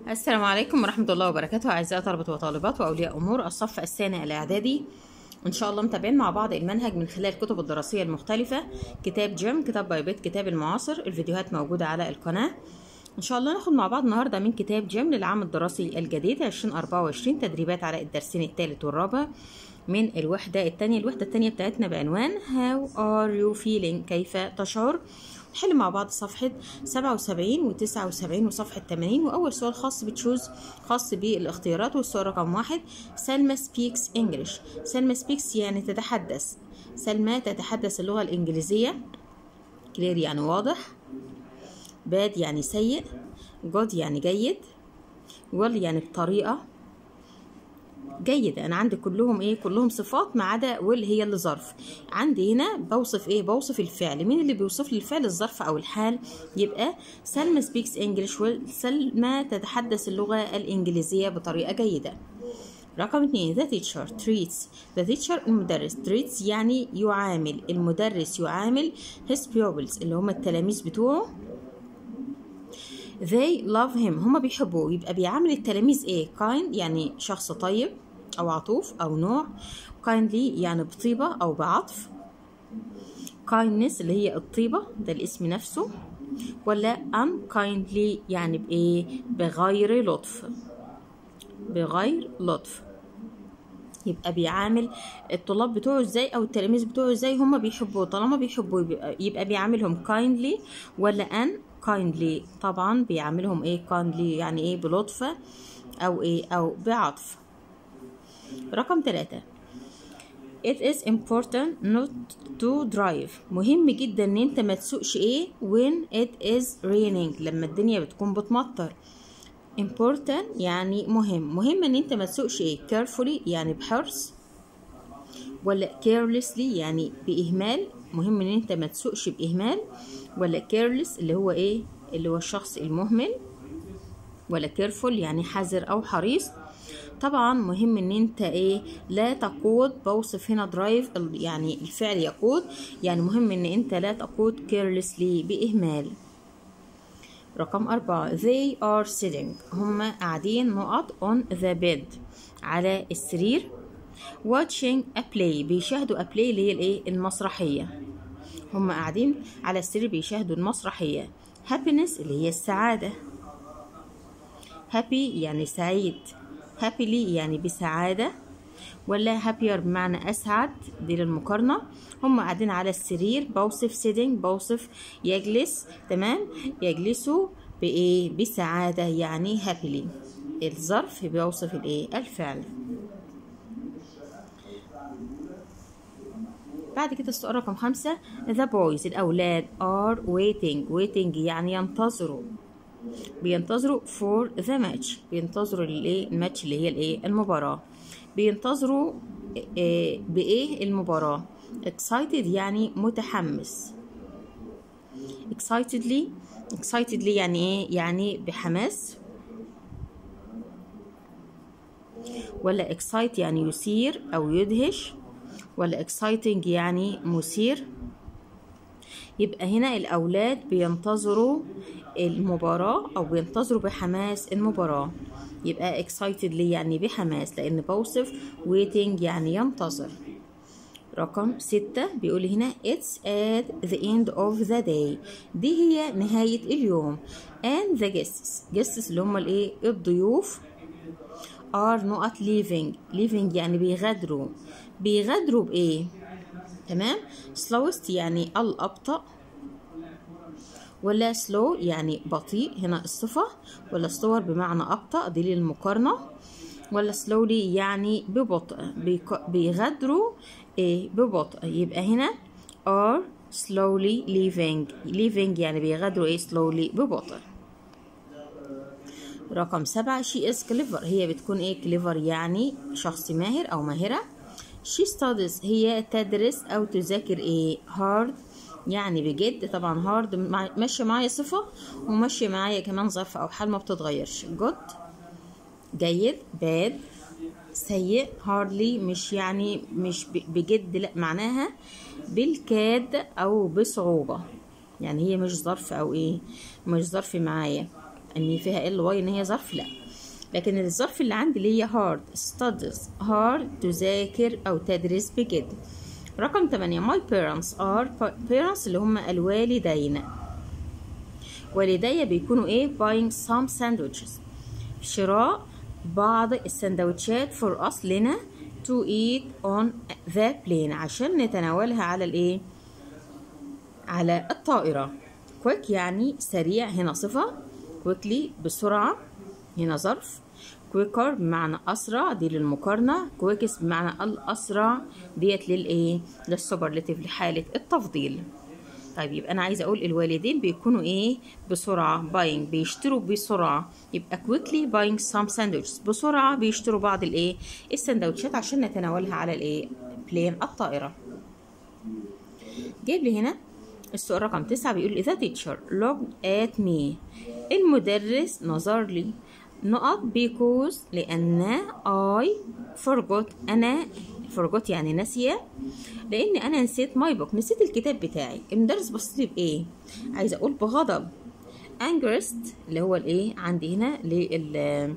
السلام عليكم ورحمة الله وبركاته أعزائي طلبة وطالبات وأولياء أمور الصف الثاني الإعدادي إن شاء الله متابعين مع بعض المنهج من خلال الكتب الدراسية المختلفة كتاب جيم كتاب بايبيت كتاب المعاصر الفيديوهات موجودة على القناة إن شاء الله ناخد مع بعض النهاردة من كتاب جيم للعام الدراسي الجديد 2024 تدريبات على الدرسين الثالث والرابع من الوحدة الثانية الوحدة الثانية بتاعتنا بعنوان How are you feeling كيف تشعر نحل مع بعض صفحة 77 و 79 وصفحة 80 وأول سؤال خاص بتشوز خاص بالاختيارات والسؤال رقم واحد سلمى speaks English سلمى speaks يعني تتحدث سلمى تتحدث اللغة الإنجليزية كلير يعني واضح باد يعني سيء جود يعني جيد well يعني بطريقة جيد انا عندي كلهم ايه كلهم صفات ما عدا ويل هي اللي ظرف عندي هنا بوصف ايه بوصف الفعل مين اللي بيوصف لي الفعل الظرف او الحال يبقى سلمى سبيكس انجلش سلمى تتحدث اللغه الانجليزيه بطريقه جيده رقم اتنين the teacher treats the teacher المدرس treats يعني يعامل المدرس يعامل his pupils اللي هم التلاميذ بتوعه they love him هما بيحبوه يبقى بيعامل التلاميذ ايه kind يعني شخص طيب او عطوف او نوع kindly يعني بطيبة او بعطف kindness اللي هي الطيبة ده الاسم نفسه ولا unkindly يعني بايه بغير لطف بغير لطف يبقى بيعامل الطلاب بتوعه ازاي او التلاميذ بتوعه ازاي هما بيحبوه طالما بيحبوه يبقى, يبقى بيعاملهم kindly ولا ان kindly طبعا بيعاملهم ايه kindly يعني ايه بلطف او ايه او بعطف رقم ثلاثة It is important not to drive مهم جدا ان انت ما تسوقش ايه when it is raining لما الدنيا بتكون بتمطر important يعني مهم مهم ان انت ما تسوقش ايه carefully يعني بحرص ولا carelessly يعني بإهمال مهم ان انت ما تسوقش بإهمال ولا careless اللي هو ايه اللي هو الشخص المهمل ولا careful يعني حذر او حريص طبعا مهم ان انت ايه لا تقود بوصف هنا درايف يعني الفعل يقود يعني مهم ان انت لا تقود carelessly بإهمال رقم أربعة they are sitting هم قاعدين نقط on the bed على السرير watching a play بيشاهدوا a play اللي هي الايه المسرحية هم قاعدين على السرير بيشاهدوا المسرحية happiness اللي هي السعادة happy يعني سعيد happily يعني بسعادة ولا happier بمعنى أسعد دي للمقارنة هم قاعدين على السرير بوصف sitting بوصف يجلس تمام يجلسوا بإيه بسعادة يعني happily الظرف بيوصف الإيه الفعل بعد كده السؤال رقم خمسة the boys الأولاد are waiting waiting يعني ينتظروا بينتظروا for the match بينتظروا الايه الماتش اللي هي الايه المباراة بينتظروا إيه بايه المباراة excited يعني متحمس excitedly excitedly يعني ايه يعني بحماس ولا excite يعني يثير او يدهش ولا exciting يعني مثير يبقى هنا الأولاد بينتظروا المباراة أو بينتظروا بحماس المباراة يبقى excited ليه يعني بحماس لأن بوصف waiting يعني ينتظر رقم ستة بيقول هنا it's at the end of the day دي هي نهاية اليوم and the guests guests اللي هم الايه الضيوف are not leaving leaving يعني بيغادروا بيغادروا بإيه تمام slowest يعني الأبطأ ولا slow يعني بطيء هنا الصفة ولا slower بمعنى أبطأ دي للمقارنة ولا slowly يعني ببطء بيغادروا إيه ببطء يبقى هنا are slowly leaving leaving يعني بيغادروا إيه slowly ببطء رقم سبعة she is clever هي بتكون إيه clever يعني شخص ماهر أو ماهرة she studies هي تدرس أو تذاكر إيه hard يعني بجد طبعا hard ماشية معايا صفة وماشية معايا كمان ظرف أو حال ما بتتغيرش good جيد bad سيء hardly مش يعني مش بجد لا معناها بالكاد أو بصعوبة يعني هي مش ظرف أو إيه مش ظرف معايا ان فيها ال واي ان هي ظرف لا لكن الظرف اللي عندي اللي هي hard studies hard تذاكر او تدرس بجد رقم 8 my parents are parents اللي هم الوالدين والدي بيكونوا ايه buying some sandwiches شراء بعض السندوتشات for us لنا to eat on the plane عشان نتناولها على الايه على الطائرة quick يعني سريع هنا صفة quickly بسرعة هنا ظرف quicker بمعنى أسرع دي للمقارنة quickest بمعنى الأسرع ديت للإيه للسوبرلاتيف لحالة التفضيل طيب يبقى أنا عايزة أقول الوالدين بيكونوا إيه بسرعة buying بيشتروا بسرعة يبقى quickly buying some sandwiches بسرعة بيشتروا بعض الإيه السندوتشات عشان نتناولها على الإيه بلين الطائرة جايب لي هنا السؤال رقم تسعة بيقول إذا teacher looked at me المدرس نظر لي نقط because لأن I forgot أنا forgot يعني ناسية لأن أنا نسيت my book نسيت الكتاب بتاعي المدرس بص لي بإيه عايزة أقول بغضب angrest اللي هو الإيه عندي هنا لل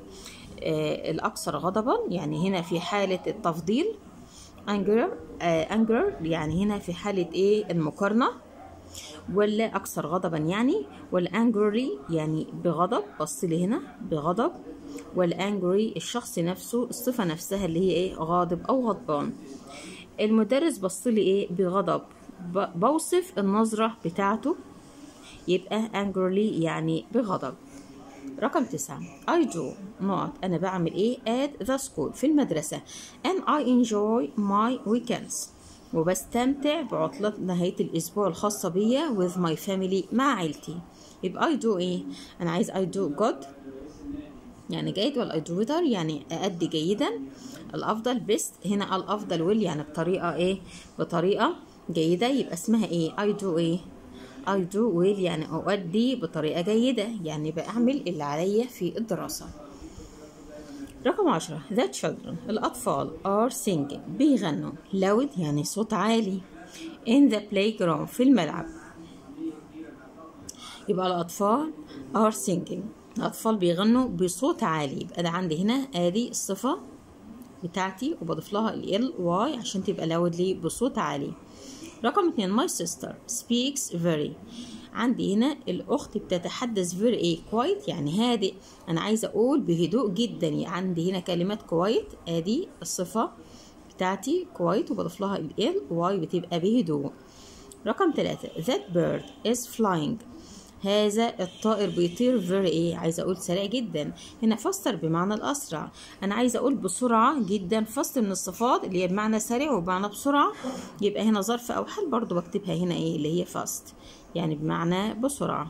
آه الأكثر غضبا يعني هنا في حالة التفضيل anger آه anger يعني هنا في حالة إيه المقارنة ولا أكثر غضبا يعني ولا angry يعني بغضب بص لي هنا بغضب ولا angry الشخص نفسه الصفة نفسها اللي هي إيه غاضب أو غضبان المدرس بص لي إيه بغضب بوصف النظرة بتاعته يبقى angrily يعني بغضب رقم تسعة I do نقط أنا بعمل إيه at the school في المدرسة and I enjoy my weekends وبستمتع بعطلة نهاية الأسبوع الخاصة بيا with my family مع عيلتي يبقى I do إيه أنا عايز I do good يعني جيد ولا I do better يعني أأدي جيدا الأفضل best هنا الأفضل will يعني بطريقة إيه بطريقة جيدة يبقى اسمها إيه I do إيه I do well يعني أؤدي بطريقة جيدة يعني بعمل اللي عليا في الدراسة رقم عشرة The children الأطفال are singing بيغنوا loud يعني صوت عالي in the playground في الملعب يبقى الأطفال are singing الأطفال بيغنوا بصوت عالي يبقى ده عندي هنا آدي الصفة بتاعتي وبضيف لها ال واي عشان تبقى loudly بصوت عالي رقم اتنين my sister speaks very عندي هنا الأخت بتتحدث very ايه quiet يعني هادئ أنا عايزة أقول بهدوء جدا يعني عندي هنا كلمات quiet أدي الصفة بتاعتي quiet وبضيف لها ال واي بتبقى بهدوء رقم ثلاثة that bird is flying هذا الطائر بيطير very ايه عايزه اقول سريع جدا هنا فاستر بمعنى الاسرع انا عايزه اقول بسرعه جدا فاست من الصفات اللي هي بمعنى سريع وبمعنى بسرعه يبقى هنا ظرف او حال برضو بكتبها هنا ايه اللي هي فاست يعني بمعنى بسرعه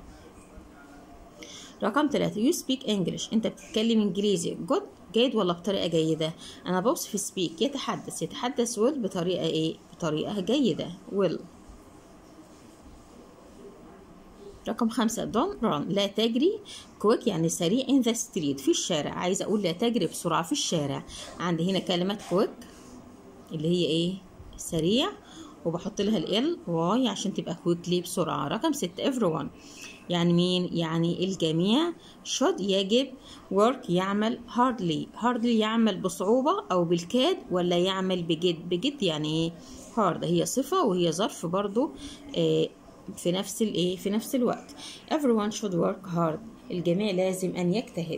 رقم ثلاثة you speak English انت بتتكلم انجليزي good جيد ولا بطريقة جيدة انا بوصف speak يتحدث يتحدث will بطريقة ايه بطريقة جيدة will رقم خمسة don't run لا تجري كويك يعني سريع in the street في الشارع عايزة أقول لا تجري بسرعة في الشارع عندي هنا كلمة كويك اللي هي إيه سريع وبحط لها ال واي عشان تبقى كويكلي بسرعة رقم ستة everyone يعني مين يعني الجميع should يجب work يعمل hardly hardly يعمل بصعوبة أو بالكاد ولا يعمل بجد بجد يعني إيه hard هي صفة وهي ظرف برضو آه في نفس الايه في نفس الوقت everyone should work hard الجميع لازم ان يجتهد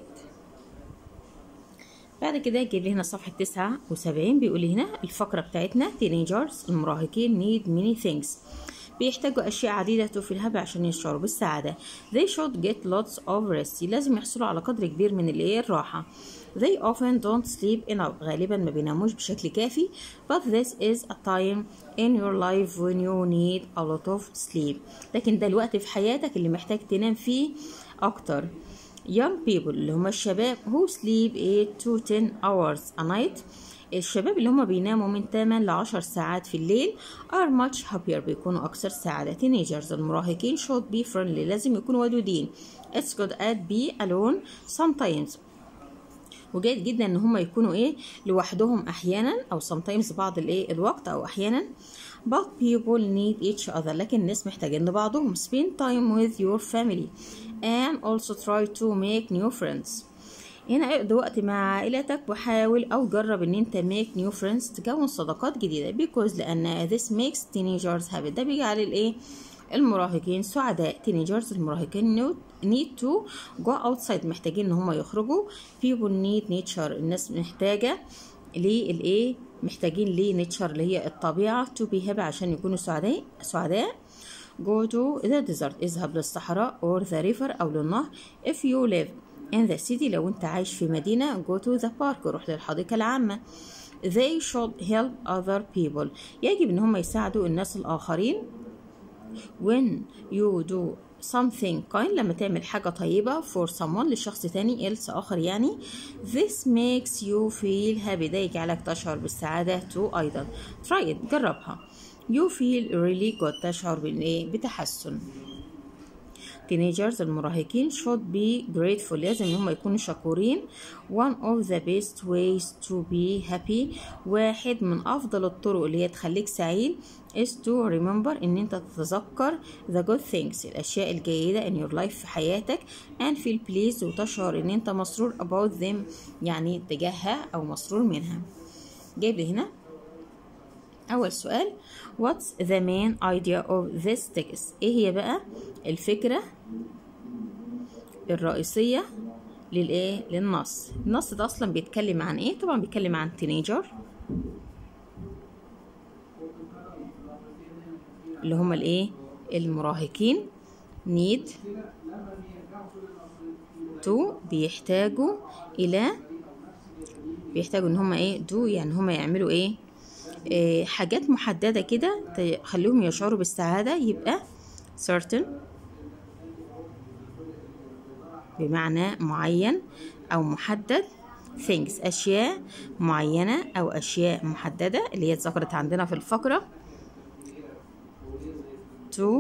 بعد كده جيب لي هنا صفحة تسعة وسبعين بيقول لي هنا الفقرة بتاعتنا teenagers المراهقين need many things بيحتاجوا أشياء عديدة تفيد عشان يشعروا بالسعادة they should get lots of rest لازم يحصلوا على قدر كبير من الايه الراحة they often don't sleep enough غالبا ما بيناموش بشكل كافي but this is a time in your life when you need a lot of sleep لكن ده الوقت في حياتك اللي محتاج تنام فيه أكتر young people اللي هم الشباب who sleep 8 to 10 hours a night الشباب اللي هم بيناموا من 8 ل 10 ساعات في الليل are much happier بيكونوا أكثر سعادة teenagers المراهقين should be friendly لازم يكونوا ودودين it's good at be alone sometimes وجيد جدا ان هم يكونوا ايه لوحدهم احيانا او sometimes بعض الايه الوقت او احيانا but people need each other لكن الناس محتاجين لبعضهم spend time with your family and also try to make new friends هنا اقضي وقت مع عائلتك وحاول او جرب ان انت make new friends تكون صداقات جديدة because لان this makes teenagers happy ده بيجعل الايه المراهقين سعداء teenagers المراهقين need to go outside محتاجين ان هم يخرجوا people need nature الناس محتاجة للايه محتاجين لنيتشر اللي هي الطبيعة to be happy عشان يكونوا سعداء سعداء go to the desert اذهب للصحراء or the river أو للنهر if you live in the city لو انت عايش في مدينة go to the park روح للحديقة العامة they should help other people يجب ان هم يساعدوا الناس الآخرين when you do something kind لما تعمل حاجة طيبة for someone لشخص تاني else آخر يعني this makes you feel happy ده يجعلك تشعر بالسعادة too أيضا try it جربها you feel really good تشعر بالإيه بتحسن teenagers المراهقين should be grateful لازم ان هم يكونوا شكورين one of the best ways to be happy واحد من افضل الطرق اللي هي تخليك سعيد is to remember ان انت تتذكر the good things الاشياء الجيدة in your life في حياتك and feel pleased وتشعر ان انت مسرور about them يعني تجاهها او مسرور منها جايب لي هنا أول سؤال What's the main idea of this text؟ إيه هي بقى الفكرة الرئيسية للإيه؟ للنص النص ده أصلا بيتكلم عن إيه؟ طبعا بيتكلم عن teenager اللي هم الإيه؟ المراهقين need to بيحتاجوا إلى بيحتاجوا إن هم إيه؟ do يعني هم يعملوا إيه؟ إيه حاجات محددة كده تخليهم يشعروا بالسعادة يبقى certain بمعنى معين أو محدد things أشياء معينة أو أشياء محددة اللي هي اتذكرت عندنا في الفقرة to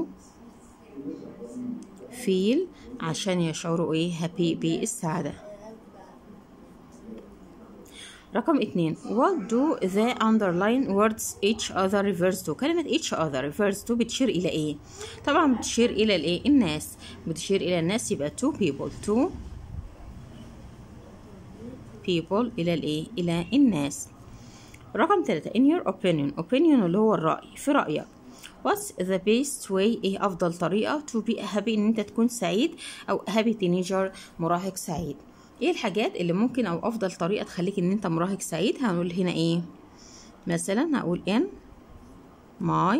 feel عشان يشعروا ايه happy بالسعادة رقم اتنين what do the underline words each other refers to كلمة each other refers to بتشير إلى إيه طبعا بتشير إلى الإيه الناس بتشير إلى الناس يبقى two people two people إلى الإيه إلى الناس رقم ثلاثة in your opinion opinion اللي هو الرأي في رأيك What's the best way ايه افضل طريقة to be happy ان انت تكون سعيد او happy teenager مراهق سعيد ايه الحاجات اللي ممكن او افضل طريقة تخليك ان انت مراهق سعيد هنقول هنا ايه مثلا هقول in my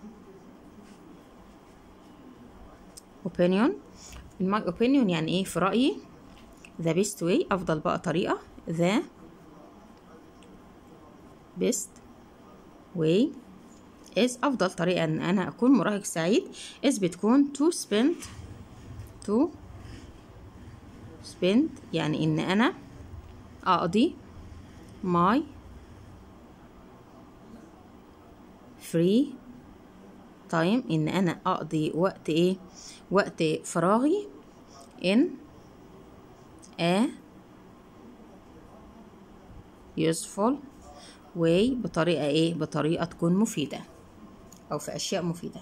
opinion in my opinion يعني ايه في رأيي the best way افضل بقى طريقة the best way is أفضل طريقة إن أنا أكون مراهق سعيد is بتكون to spend to spend يعني إن أنا أقضي my free time إن أنا أقضي وقت إيه وقت فراغي in a useful way بطريقة إيه بطريقة تكون مفيدة أو في أشياء مفيدة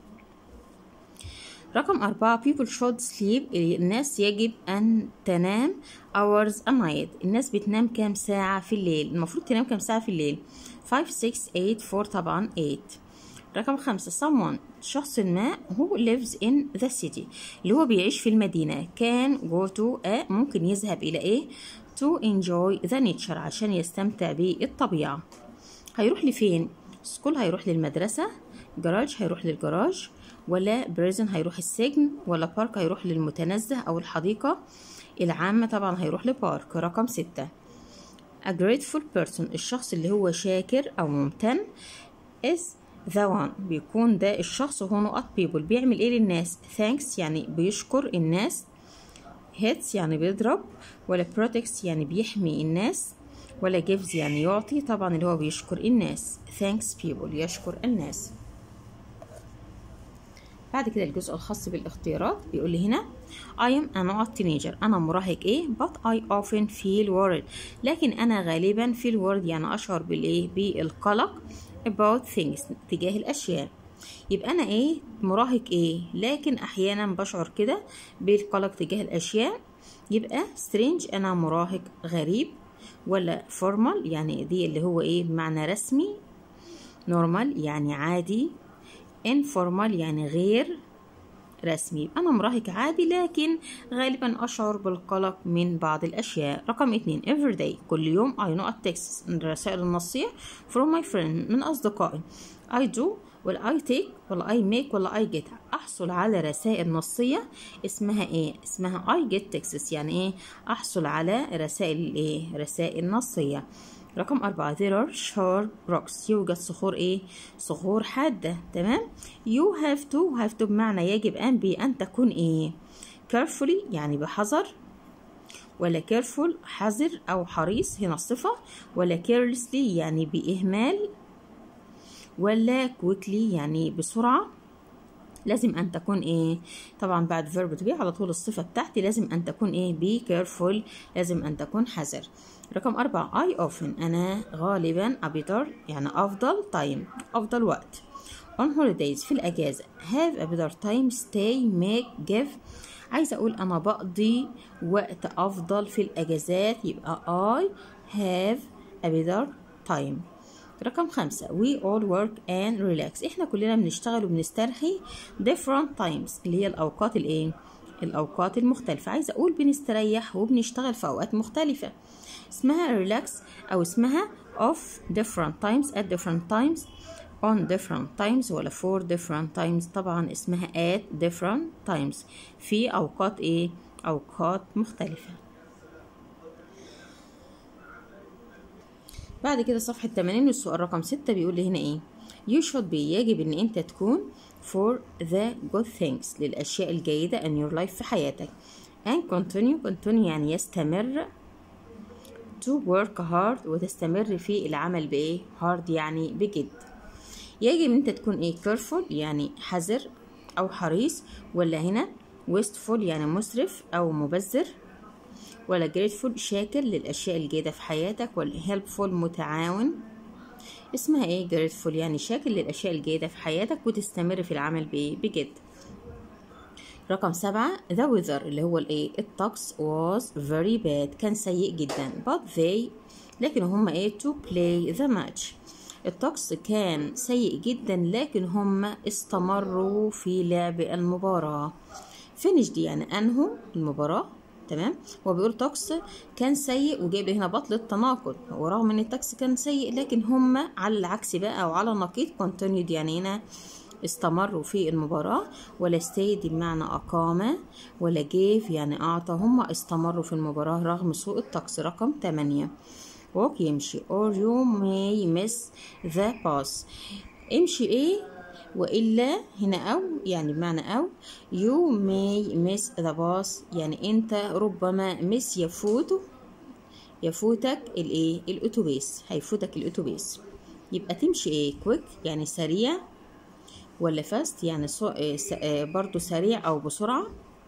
رقم أربعة people should sleep الناس يجب أن تنام hours a night الناس بتنام كام ساعة في الليل المفروض تنام كام ساعة في الليل 5 6 8 4 طبعا 8 رقم خمسة someone شخص ما who lives in the city اللي هو بيعيش في المدينة can go to a ممكن يذهب إلى إيه to enjoy the nature عشان يستمتع بالطبيعة هيروح لفين سكول هيروح للمدرسة جراج هيروح للجراج ولا بريزن هيروح السجن ولا بارك هيروح للمتنزه أو الحديقة العامة طبعا هيروح لبارك رقم ستة a grateful person الشخص اللي هو شاكر أو ممتن is the one بيكون ده الشخص وهو نقط people بيعمل ايه للناس thanks يعني بيشكر الناس hits يعني بيضرب ولا protects يعني بيحمي الناس ولا gives يعني يعطي طبعا اللي هو بيشكر الناس thanks people يشكر الناس بعد كده الجزء الخاص بالاختيارات بيقول لي هنا I am a not teenager أنا مراهق إيه but I often feel worried لكن أنا غالبا feel worried يعني أشعر بالإيه بالقلق about things تجاه الأشياء يبقى انا ايه مراهق ايه لكن احيانا بشعر كده بالقلق تجاه الاشياء يبقى سترينج انا مراهق غريب ولا فورمال يعني دي اللي هو ايه بمعنى رسمي نورمال يعني عادي informal يعني غير رسمي أنا مراهق عادي لكن غالبا أشعر بالقلق من بعض الأشياء رقم اتنين everyday كل يوم I know a text الرسائل النصية from my friend من أصدقائي I do ولا I take ولا I make ولا I get أحصل على رسائل نصية اسمها إيه؟ اسمها I get texts يعني إيه؟ أحصل على رسائل إيه؟ رسائل نصية رقم أربعة there are sharp rocks يوجد صخور إيه؟ صخور حادة تمام؟ you have to have to بمعنى يجب أن بأن تكون إيه؟ carefully يعني بحذر ولا careful حذر أو حريص هنا الصفة ولا carelessly يعني بإهمال ولا quickly يعني بسرعة لازم أن تكون إيه طبعا بعد verb to be على طول الصفة بتاعتي لازم أن تكون إيه be careful لازم أن تكون حذر رقم أربعة I often أنا غالبا a better يعني أفضل time أفضل وقت on holidays في الأجازة have a better time stay make give عايزة أقول أنا بقضي وقت أفضل في الأجازات يبقى I have a better time رقم خمسة we all work and relax احنا كلنا بنشتغل وبنسترخي different times اللي هي الأوقات الايه الأوقات المختلفة عايزة أقول بنستريح وبنشتغل في أوقات مختلفة اسمها relax أو اسمها of different times at different times on different times ولا for different times طبعا اسمها at different times في أوقات إيه أوقات مختلفة بعد كده صفحة 80 السؤال رقم 6 بيقول لي هنا ايه you should be يجب ان انت تكون for the good things للأشياء الجيدة in your life في حياتك and continue continue يعني يستمر to work hard وتستمر في العمل بإيه hard يعني بجد يجب انت تكون ايه careful يعني حذر أو حريص ولا هنا wasteful يعني مسرف أو مبذر ولا grateful شاكر للأشياء الجيدة في حياتك ولا helpful متعاون اسمها ايه grateful يعني شاكر للأشياء الجيدة في حياتك وتستمر في العمل بإيه بجد رقم سبعة the weather اللي هو الايه الطقس was very bad كان سيء جدا but they لكن هم ايه to play the match الطقس كان سيء جدا لكن هم استمروا في لعب المباراة finish دي يعني أنهوا المباراة تمام هو بيقول طقس كان سيء وجايب هنا بطل التناقض ورغم ان الطقس كان سيء لكن هم على العكس بقى او على نقيض continued يعني هنا استمروا في المباراة ولا stayed بمعنى أقام ولا gave يعني أعطى هم استمروا في المباراة رغم سوء الطقس رقم 8 walk يمشي or you may miss the bus امشي ايه وإلا هنا أو يعني بمعنى أو you may miss the bus يعني أنت ربما miss يفوت يفوتك الإيه الأتوبيس هيفوتك الأتوبيس يبقى تمشي إيه quick يعني سريع ولا fast يعني سو... برضو سريع أو بسرعة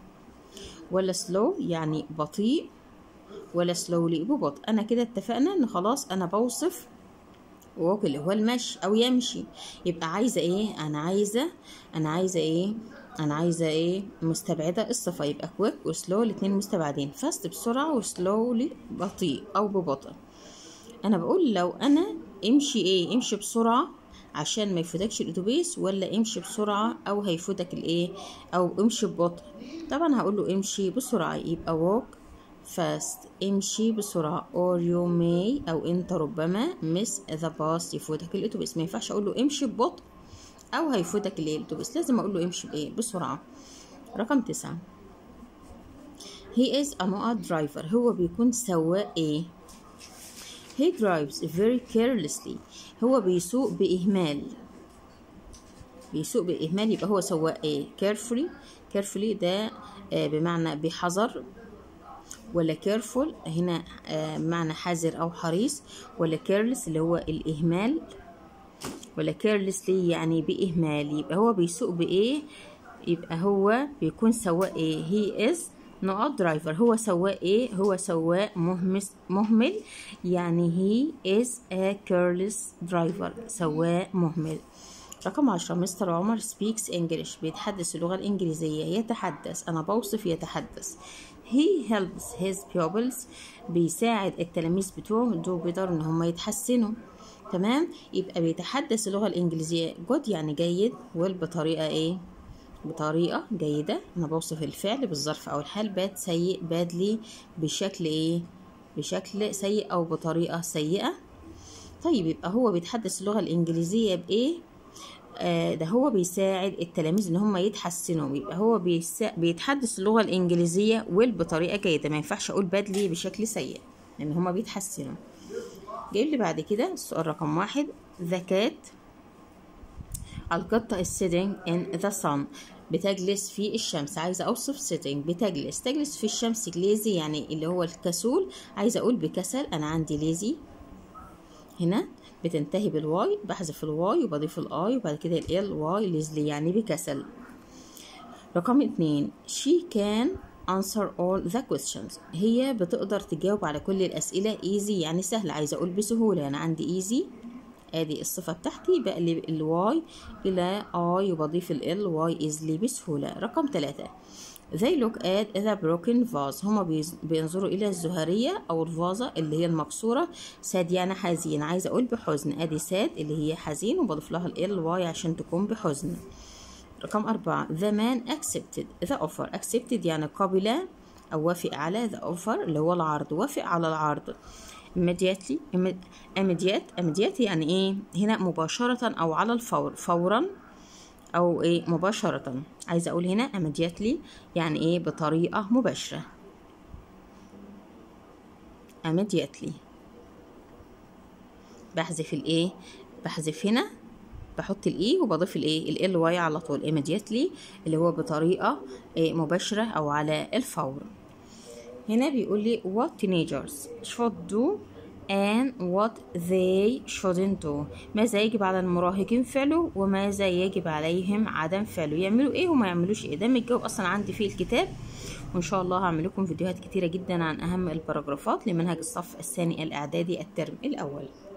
ولا slow يعني بطيء ولا slowly ببطء أنا كده اتفقنا إن خلاص أنا بوصف walk اللي هو المشي او يمشي يبقى عايزه ايه انا عايزه انا عايزه ايه انا عايزه ايه مستبعده الصفه يبقى كويك وسلو الاتنين مستبعدين فاست بسرعه وسلولي بطيء او ببطء انا بقول لو انا امشي ايه امشي بسرعه عشان ما يفوتكش الاتوبيس ولا امشي بسرعه او هيفوتك الايه او امشي ببطء طبعا هقول له امشي بسرعه يبقى walk fast امشي بسرعة or you may أو أنت ربما miss the bus يفوتك الأتوبيس ما ينفعش أقول له امشي ببطء أو هيفوتك الإيه الأتوبيس لازم أقول له امشي بإيه بسرعة رقم تسعة he is a not driver هو بيكون سواق إيه he drives very carelessly هو بيسوق بإهمال بيسوق بإهمال يبقى هو سواق إيه carefully carefully ده آه بمعنى بحذر ولا careful هنا آه معنى حذر أو حريص ولا careless اللي هو الإهمال ولا carelessly يعني بإهمال يبقى هو بيسوق بإيه يبقى هو بيكون سواق إيه he is not driver هو سواق إيه هو سواق مهمس مهمل يعني he is a careless driver سواق مهمل رقم عشرة مستر عمر speaks English بيتحدث اللغة الإنجليزية يتحدث أنا بوصف يتحدث he helps his pupils بيساعد التلاميذ بتوعه do better إن هم يتحسنوا تمام يبقى بيتحدث اللغة الإنجليزية good يعني جيد well بطريقة إيه بطريقة جيدة أنا بوصف الفعل بالظرف أو الحال باد سيء badly بشكل إيه بشكل سيء أو بطريقة سيئة طيب يبقى هو بيتحدث اللغة الإنجليزية بإيه آه ده هو بيساعد التلاميذ ان هم يتحسنوا يبقى هو بيسا... بيتحدث اللغه الانجليزيه ويل بطريقه جيده ما ينفعش اقول بادلي بشكل سيء لان هم بيتحسنوا جايب لي بعد كده السؤال رقم واحد the cat القطة is sitting in the sun بتجلس في الشمس عايزة أوصف sitting بتجلس تجلس في الشمس ليزي يعني اللي هو الكسول عايزة أقول بكسل أنا عندي ليزي هنا بتنتهي بالواي بحذف الواي وبضيف الاي وبعد كده ال واي ليزلي يعني بكسل رقم اتنين she can answer all the questions هي بتقدر تجاوب على كل الأسئلة easy يعني سهل عايزة أقول بسهولة أنا عندي easy ادي الصفة بتاعتي بقلب الواي إلى اي وبضيف ال واي easily بسهولة رقم ثلاثة they look at the broken vase هما بينظروا إلى الزهرية أو الفازة اللي هي المكسورة sad يعني حزين عايزة أقول بحزن أدي sad اللي هي حزين وبضيف لها ال واي عشان تكون بحزن رقم أربعة the man accepted the offer accepted يعني قبل أو وافق على the offer اللي هو العرض وافق على العرض immediately immediate immediate يعني ايه هنا مباشرة أو على الفور فورا أو ايه مباشرة عايزة أقول هنا immediately يعني ايه بطريقة مباشرة immediately بحذف الايه بحذف هنا بحط الاي وبضيف الايه ال واي على طول immediately اللي هو بطريقة إيه مباشرة أو على الفور هنا بيقول لي what teenagers should do and what they shouldn't do ماذا يجب على المراهقين فعله وماذا يجب عليهم عدم فعله يعملوا ايه وما يعملوش ايه ده متجاوب اصلا عندي في الكتاب وان شاء الله هعمل لكم فيديوهات كتيره جدا عن اهم الباراجرافات لمنهج الصف الثاني الاعدادي الترم الاول